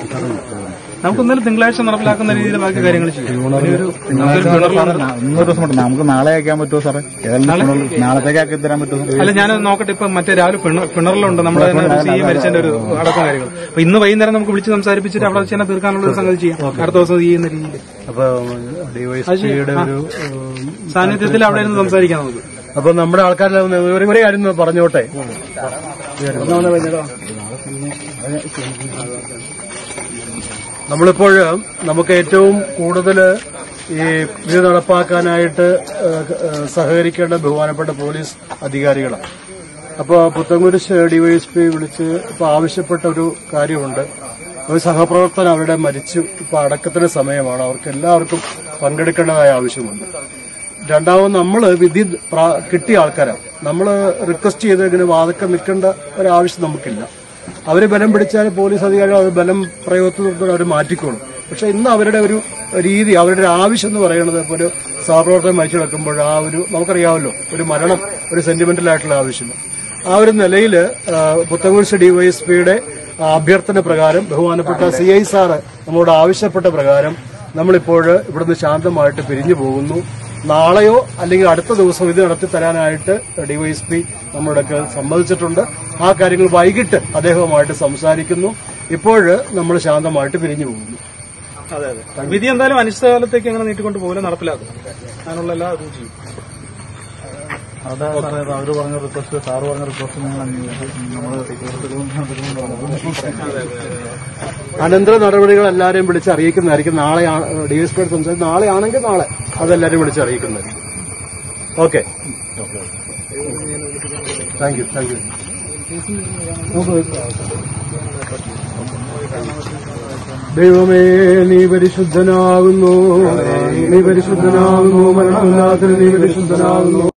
നമുക്ക് ഇന്നലെ തിങ്കളാഴ്ച നടപ്പിലാക്കുന്ന രീതിയിൽ ബാക്കി കാര്യങ്ങൾ ചെയ്യാം ഇനിയൊരു നമുക്കൊരു പിണറലുണ്ട്. ഇന്നൊരു ദിവസം മതി. നമുക്ക് നാളെ അയക്കാൻ പറ്റുമോ സാറേ ഏതായാലും നാളത്തേക്ക് ആക്കി തരാൻ പറ്റുമോ അല്ല ഞാൻ നോക്കട്ടെ ഇപ്പൊ മറ്റേ രാവിലെ പിണ- പിണറലുണ്ട് നമ്മുടെ സി എ മരിച്ചതിന്റെ ഒരു അടക്കം കാര്യങ്ങൾ അപ്പൊ ഇന്ന് വൈകുന്നേരം നമുക്ക് വിളിച്ച് സംസാരിപ്പിച്ചിട്ട് അവിടെ വെച്ച് തന്നെ തീർക്കാനുള്ള ഒരു സംഗതി ചെയ്യാം അടുത്ത ദിവസം ചെയ്യുന്ന രീതിയിൽ അപ്പൊ ഡിവൈഎസ്പിയുടെ ഒരു സാന്നിധ്യത്തിൽ അവിടെ ഇരുന്ന് സംസാരിക്കാം നമുക്ക് അപ്പൊ നമ്മുടെ ആൾക്കാരെല്ലാം ഒന്ന് ഒരു ഒരു കാര്യം ഒന്ന് പറഞ്ഞോട്ടെ നമ്മളിപ്പോൾ നമുക്ക് ഏറ്റവും കൂടുതൽ ഈ ഇത് നടപ്പാക്കാനായിട്ട് ഏഹ്, ഏഹ്, സഹകരിക്കേണ്ട ബഹുമാനപ്പെട്ട പോലീസ് അധികാരികളാണ് അപ്പോൾ പുത്തൻകുരിശ് ഡിവൈഎസ്പി വിളിച്ച് ഇപ്പൊ ആവശ്യപ്പെട്ട ഒരു കാര്യമുണ്ട് ഒരു സഹപ്രവർത്തനം അവരുടെ മരിച്ചു ഇപ്പൊ അടക്കത്തിന് സമയമാണ് അവർക്ക് എല്ലാവർക്കും പങ്കെടുക്കേണ്ടതായ ആവശ്യമുണ്ട് രണ്ടാമത് നമ്മൾ വിധി പ്രാ- കിട്ടിയ ആൾക്കാരാണ് നമ്മൾ റിക്വസ്റ്റ് ചെയ്ത് ഇങ്ങനെ വാദക്കം നിൽക്കേണ്ട ഒരാവശ്യം നമുക്കില്ല അവര് ബലം പിടിച്ചാൽ പോലീസ് അധികാരികൾ അത് ബലം പ്രയോഗത്തിൽ അവർ മാറ്റിക്കോളും പക്ഷെ ഇന്ന് അവരുടെ ഒരു രീതി അവരുടെ ഒരു ആവശ്യം എന്ന് പറയുന്നത് ഇപ്പൊ ഒരു സഹപ്രവർത്തനം മരിച്ചു കിടക്കുമ്പോൾ ആ ഒരു നമുക്കറിയാമല്ലോ ഒരു മരണം ഒരു സെന്റിമെന്റൽ ആയിട്ടുള്ള ആവശ്യം ആ ഒരു നിലയിൽ പുത്തൻകുരിശ് ഡിവൈഎസ്പിയുടെ അഭ്യർത്ഥന പ്രകാരം ബഹുമാനപ്പെട്ട സി ഐ സാറ് നമ്മോട് ആവശ്യപ്പെട്ട പ്രകാരം നമ്മളിപ്പോൾ ഇവിടുന്ന് ശാന്തമായിട്ട് പിരിഞ്ഞു പോകുന്നു നാളെയോ അല്ലെങ്കിൽ അടുത്ത ദിവസം ഇത് നടത്തി തരാനായിട്ട് ഡിവൈഎസ്പി നമ്മളോടൊക്കെ സമ്മതിച്ചിട്ടുണ്ട് ആ കാര്യങ്ങൾ വൈകിട്ട് അദ്ദേഹവുമായിട്ട് സംസാരിക്കുന്നു ഇപ്പോൾ നമ്മൾ ശാന്തമായിട്ട് പിരിഞ്ഞു പോകുന്നു അതെ അതെ വിധി എന്തായാലും അനിശ്ചിതകാലത്തേക്ക് അങ്ങനെ നീട്ടിക്കൊണ്ട് പോലും നടപ്പിലാക്കും അതിനുള്ള എല്ലാ ഇതും ചെയ്യും അവിടെ സാറേ അവര് പറഞ്ഞ റിക്വസ്റ്റ് സാറ് പറഞ്ഞ റിക്വസ്റ്റ് നിങ്ങൾ നമ്മള് അനന്തര നടപടികൾ എല്ലാവരെയും വിളിച്ച് അറിയിക്കുന്നതായിരിക്കും നാളെ ഡിവൈഎസ്പി സംസാരിച്ച് നാളെ ആണെങ്കിൽ നാളെ അതെല്ലാവരും വിളിച്ച് അറിയിക്കുന്നതായിരിക്കും okay thank you thank you ദൈവമേ നീ പരിശുദ്ധനാകുന്നു നീ പരിശുദ്ധനാകുന്നു മരണമില്ലാത്ത നീ പരിശുദ്ധനാകുന്നു